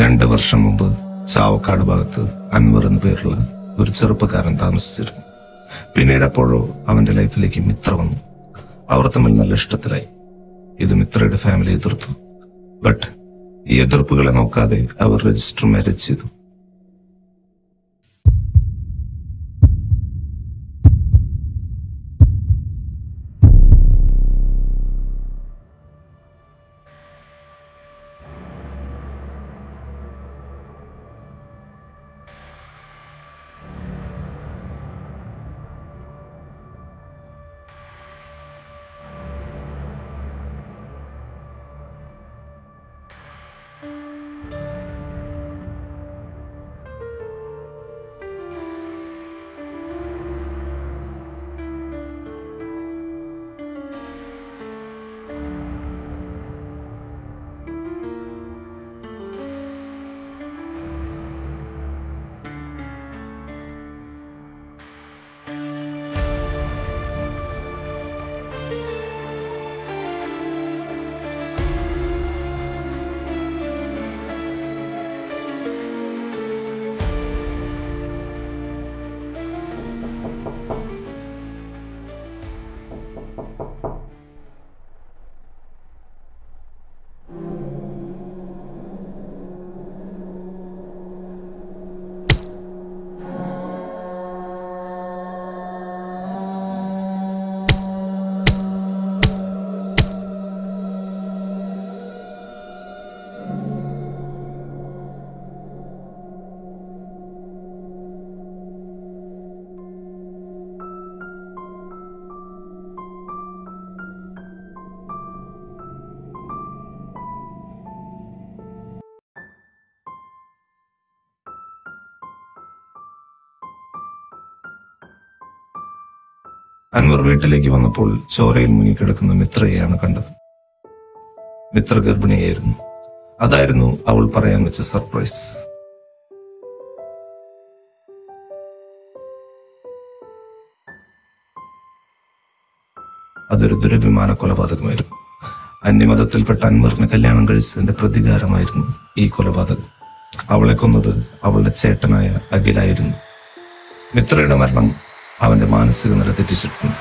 രണ്ട് വർഷം മുമ്പ് ചാവക്കാട് ഭാഗത്ത് അൻവർ എന്ന പേരുള്ള ഒരു ചെറുപ്പക്കാരൻ താമസിച്ചിരുന്നു പിന്നീട് എപ്പോഴോ അവന്റെ ലൈഫിലേക്ക് മിത്ര വന്നു അവർ തമ്മിൽ നല്ല ഇഷ്ടത്തിലായി ഇത് മിത്രയുടെ ഫാമിലി എതിർത്തു ബട്ട് ഈ എതിർപ്പുകളെ നോക്കാതെ അവർ രജിസ്റ്റർ മാരേജ് ചെയ്തു അൻവർ വീട്ടിലേക്ക് വന്നപ്പോൾ ചോരയിൽ മുങ്ങിക്കിടക്കുന്ന മിത്രയെയാണ് കണ്ടത് മിത്ര ഗർഭിണിയായിരുന്നു അതായിരുന്നു അവൾ പറയാൻ വെച്ച സർപ്രൈസ് അതൊരു ദുരഭിമാന കൊലപാതകമായിരുന്നു അന്യമതത്തിൽപ്പെട്ട അൻവറിന് കല്യാണം കഴിച്ചതിന്റെ പ്രതികാരമായിരുന്നു ഈ കൊലപാതകം അവളെ കൊന്നത് അവളുടെ ചേട്ടനായ അഖിലായിരുന്നു മിത്രയുടെ മരണം അവന്റെ മാനസിക നില തെറ്റിച്ചിട്ടുണ്ട്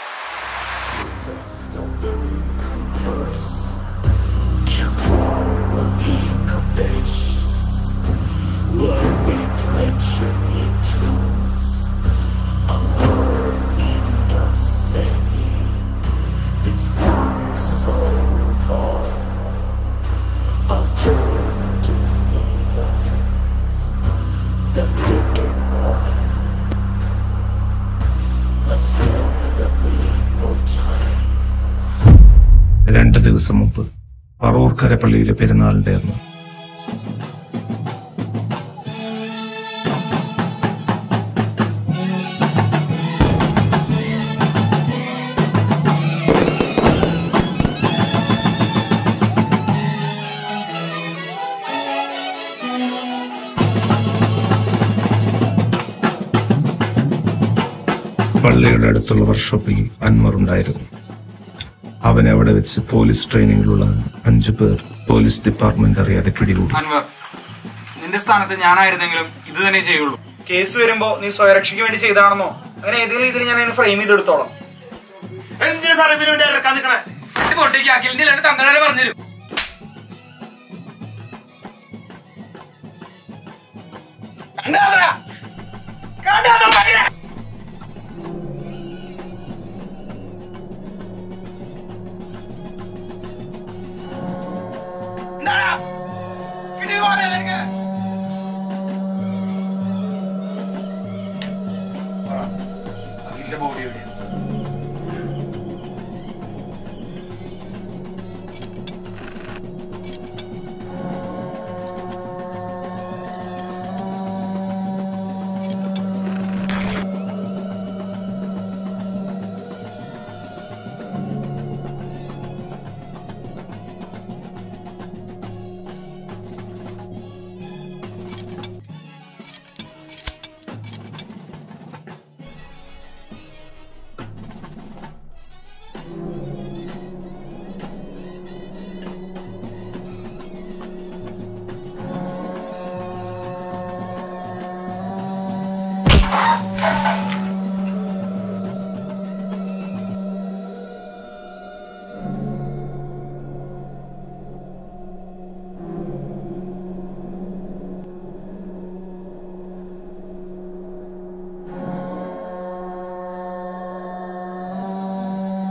രണ്ട് ദിവസം മുമ്പ് പറവൂർക്കര പള്ളിയിലെ പെരുന്നാളിന്റെ അന്ന് പള്ളിയുടെ അടുത്തുള്ള വർക്ക്ഷോപ്പിൽ അൻവർ ഉണ്ടായിരുന്നു അവനെ അവിടെ വെച്ച് പോലീസ് ട്രെയിനിങ്ങിലുള്ള അഞ്ചു പേർ പോലീസ് ഡിപ്പാർട്ട്മെന്റ് അറിയാതെ പിടികൂടി അൻവർ നിന്റെ സ്ഥാനത്ത് ഞാനായിരുന്നെങ്കിലും ഇത് തന്നെ ചെയ്യുള്ളൂ കേസ് വരുമ്പോ നീ സ്വയരക്ഷയ്ക്ക് വേണ്ടി ചെയ്താണെന്നോ അങ്ങനെ ഏതെങ്കിലും ഇതിൽ ഞാൻ അതിനെ ഫ്രെയിം ചെയ്തെടുത്തോളാം എന്തിനാ സാറേ ഇവന് വേണ്ടി ഇറക്കാൻ നിൽക്കണേ പൊട്ടിക്ക് അഖിലിന്റെ അല്ലാണ്ട് തങ്ങളെ പറഞ്ഞുതരും അഖിലിന്റെ ബോഡി എവിടെയാണ്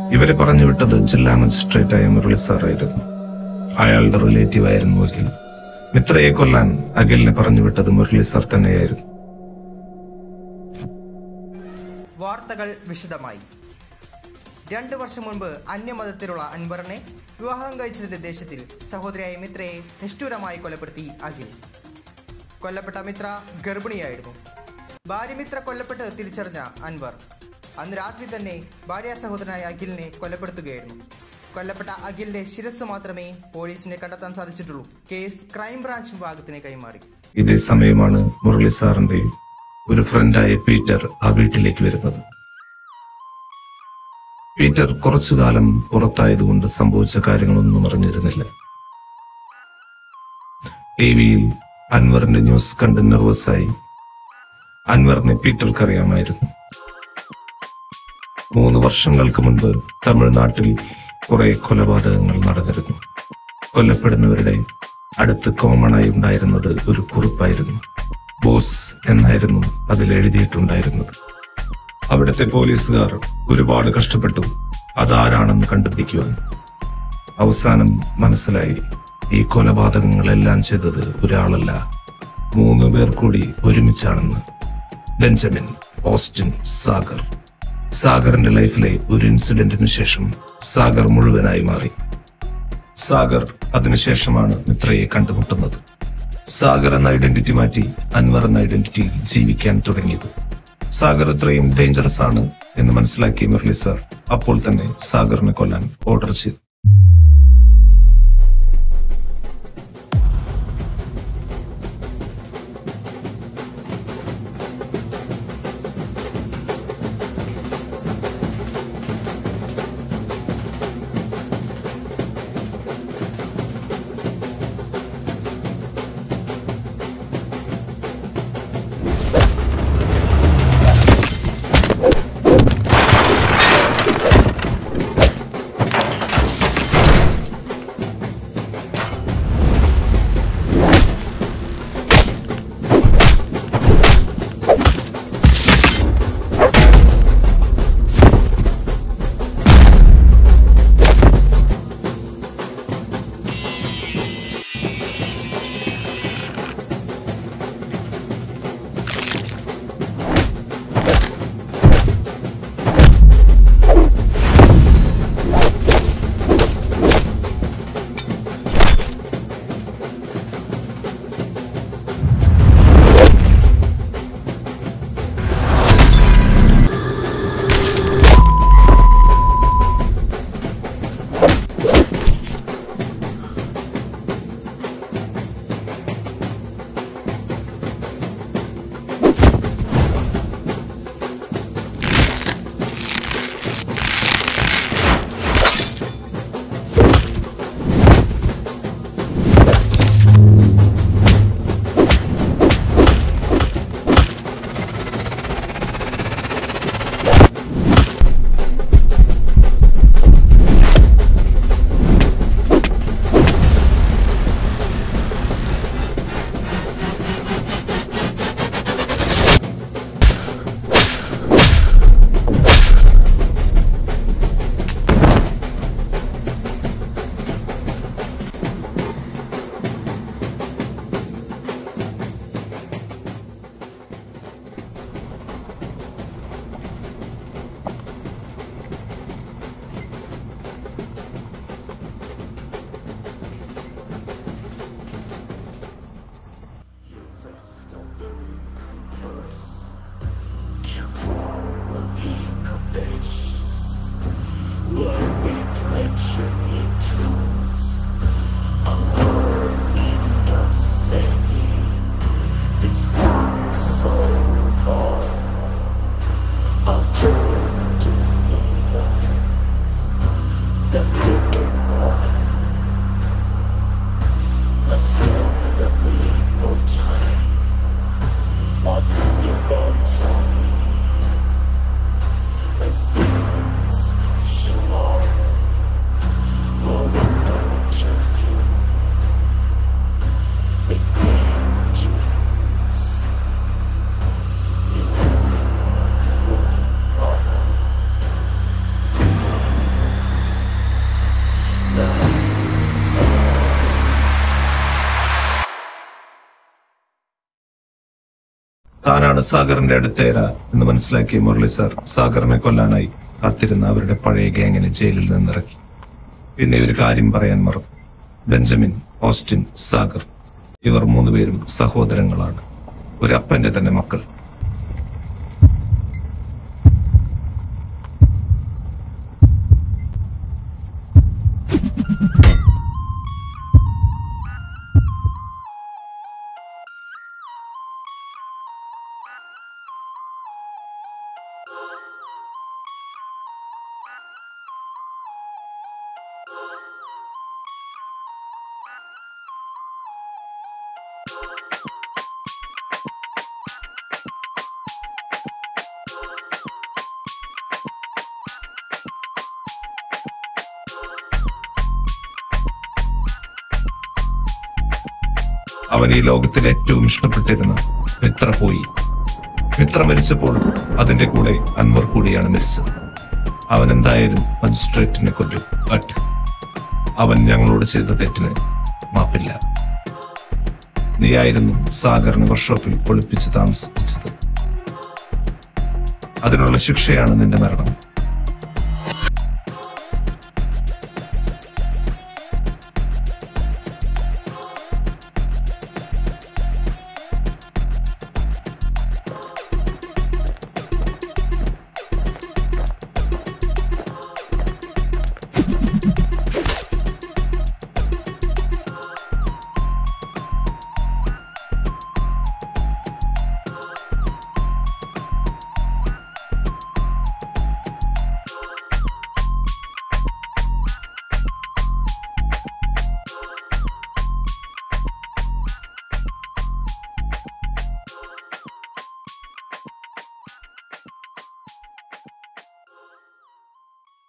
ഇവരെ പറഞ്ഞു വിട്ടത് ജില്ലാ മജിസ്ട്രേറ്റായ മുരളി സാറായിരുന്നു അയാളുടെ റിലേറ്റീവ് ആയിരുന്നു അഖിൽ മിത്രയെ കൊല്ലാൻ അഖിലിനെ പറഞ്ഞു വിട്ടത് മുരളി സാർ തന്നെയായിരുന്നു വാർത്തകൾ വിശദമായി രണ്ടു വർഷം മുൻപ് അന്യമതത്തിലുള്ള അൻവറിനെ വിവാഹം കഴിച്ചതിന്റെ ദേഷ്യത്തിൽ സഹോദരിയായ മിത്രയെ നിഷ്ഠൂരമായി കൊലപ്പെടുത്തി അഖിൽ കൊല്ലപ്പെട്ട മിത്ര ഗർഭിണിയായിരുന്നു ഭാര്യ മിത്ര കൊല്ലപ്പെട്ട് തിരിച്ചറിഞ്ഞ അൻവർ അന്ന് രാത്രി തന്നെ ഭാര്യ സഹോദരനായ അഖിലിനെ കൊലപ്പെടുത്തുകയായിരുന്നു കൊല്ലപ്പെട്ട അഖിലിന്റെ ശിരസ് മാത്രമേ പോലീസിനെ കണ്ടെത്താൻ സാധിച്ചിട്ടുള്ളൂ കേസ് ക്രൈംബ്രാഞ്ച് വിഭാഗത്തിന് കൈമാറി ഇതേ സമയമാണ് മുരളി സാറിന്റെ ഒരു ഫ്രണ്ടായ പീറ്റർ ആ വീട്ടിലേക്ക് വരുന്നത് പീറ്റർ കുറച്ചു കാലം പുറത്തായതുകൊണ്ട് സംഭവിച്ച കാര്യങ്ങളൊന്നും അറിഞ്ഞിരുന്നില്ല ടി വിയിൽ അൻവറിന്റെ ന്യൂസ് കണ്ട് നെർവസായി അൻവറിനെ പീറ്റർക്ക് അറിയാമായിരുന്നു മൂന്ന് വർഷങ്ങൾക്ക് മുൻപ് തമിഴ്നാട്ടിൽ കുറെ കൊലപാതകങ്ങൾ നടന്നിരുന്നു കൊല്ലപ്പെടുന്നവരുടെ അടുത്ത് കോമൺ ആയി ഉണ്ടായിരുന്നത് ഒരു കുറിപ്പായിരുന്നു ബോസ് എന്നായിരുന്നു അതിൽ എഴുതിയിട്ടുണ്ടായിരുന്നത് അവിടുത്തെ പോലീസുകാർ ഒരുപാട് കഷ്ടപ്പെട്ടു അതാരാണെന്ന് കണ്ടുപിടിക്കുവാൻ അവസാനം മനസ്സിലായി ഈ കൊലപാതകങ്ങളെല്ലാം ചെയ്തത് ഒരാളല്ല മൂന്ന് പേർ കൂടി ഒരുമിച്ചാണെന്ന് ബെഞ്ചമിൻ ഓസ്റ്റിൻ സാഗർ സാഗറിന്റെ ലൈഫിലെ ഒരു ഇൻസിഡന്റിനു ശേഷം സാഗർ മുഴുവനായി മാറി സാഗർ അതിനുശേഷമാണ് മിത്രയെ കണ്ടുമുട്ടുന്നത് സാഗർ എന്ന ഐഡന്റിറ്റി മാറ്റി അൻവർ എന്ന ഐഡന്റിറ്റിയിൽ ജീവിക്കാൻ തുടങ്ങിയത് സാഗർ ഇത്രയും ഡേഞ്ചറസ് ആണ് എന്ന് മനസ്സിലാക്കിയ മുരളി സാർ അപ്പോൾ തന്നെ സാഗറിനെ കൊല്ലാൻ ഓർഡർ ചെയ്തു താനാണ് സാഗറിന്റെ അടുത്തേര എന്ന് മനസ്സിലാക്കിയ മുരളി സാർ സാഗറിനെ കൊല്ലാനായി കാത്തിരുന്ന അവരുടെ പഴയ ഗ്യാങ്ങിനെ ജയിലിൽ നിന്നിറക്കി പിന്നെ ഒരു കാര്യം പറയാൻ മറന്നു ബെഞ്ചമിൻ ഓസ്റ്റിൻ സാഗർ ഇവർ മൂന്നുപേരും സഹോദരങ്ങളാണ് ഒരു അപ്പന്റെ തന്നെ മക്കൾ അവൻ ഈ ലോകത്തിൽ ഏറ്റവും ഇഷ്ടപ്പെട്ടിരുന്ന മിത്ര പോയി മിത്ര മരിച്ചപ്പോൾ അതിന്റെ കൂടെ അൻവർ കൂടിയാണ് മരിച്ചത് അവൻ എന്തായാലും മജിസ്ട്രേറ്റിനെ കൊല്ലും ബട്ട് അവൻ ഞങ്ങളോട് ചെയ്ത തെറ്റിന് മാപ്പില്ല നീയായിരുന്നു സാഗറിനെ വർക്ക്ഷോപ്പിൽ ഒളിപ്പിച്ച് താമസിപ്പിച്ചത് അതിനുള്ള ശിക്ഷയാണ് നിന്റെ മരണം